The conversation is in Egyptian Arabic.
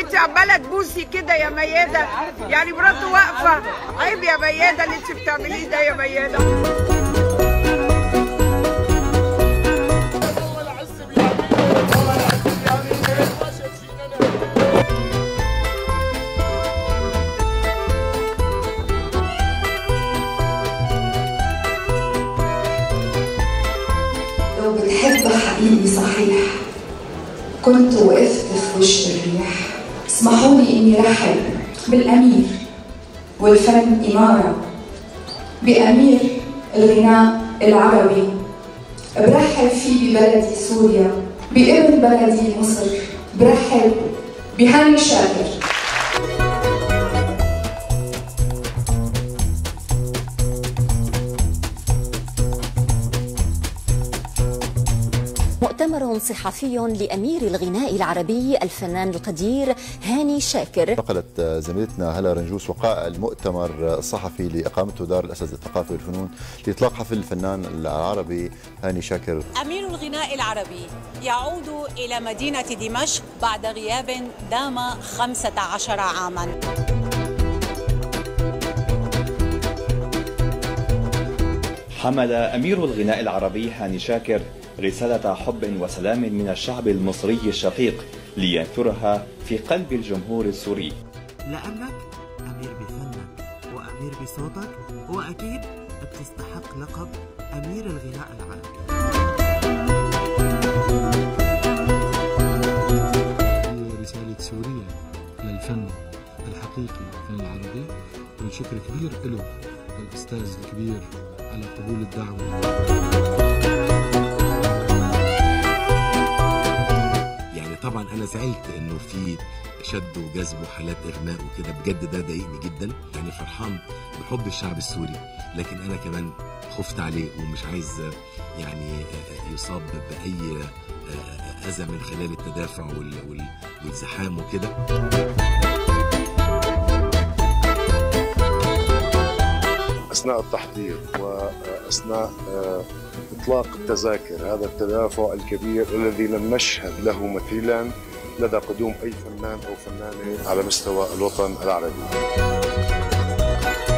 وانت عماله تبوسي كده يا مياده يعني مراته واقفه عيب يا مياده اللي انت بتعمليه ده يا مياده لو بتحب حقيقي صحيح كنت وقفت في وش الريح اسمحوا لي اني رحب بالامير والفن اماره بامير الغناء العربي برحب فيه ببلدي سوريا بابن بلدي مصر برحب بهاني شاكر مؤتمر صحفي لأمير الغناء العربي الفنان القدير هاني شاكر نقلت زميلتنا هلا رنجوس وقائع المؤتمر الصحفي لإقامته دار الأسد للثقافة والفنون لإطلاق حفل الفنان العربي هاني شاكر أمير الغناء العربي يعود إلى مدينة دمشق بعد غياب دام 15 عاماً حمل أمير الغناء العربي هاني شاكر رسالة حب وسلام من الشعب المصري الشقيق لينثرها في قلب الجمهور السوري لأنك أمير بفنك وأمير بصوتك وأكيد بتستحق لقب أمير الغناء العربي هي رسالة سوريا للفن الحقيقي الفن العربي وشكر كبير له الأستاذ الكبير على قبول الدعوة يعني طبعا انا زعلت انه في شد وجذب وحالات اغماء وكده بجد ده ضايقني جدا يعني فرحان بحب الشعب السوري لكن انا كمان خفت عليه ومش عايز يعني يصاب باي اذى من خلال التدافع وال- وال- والزحام وكده اثناء التحضير واثناء آه، اطلاق التذاكر هذا التدافع الكبير الذي لم نشهد له مثيلا لدى قدوم اي فنان او فنانه على مستوى الوطن العربي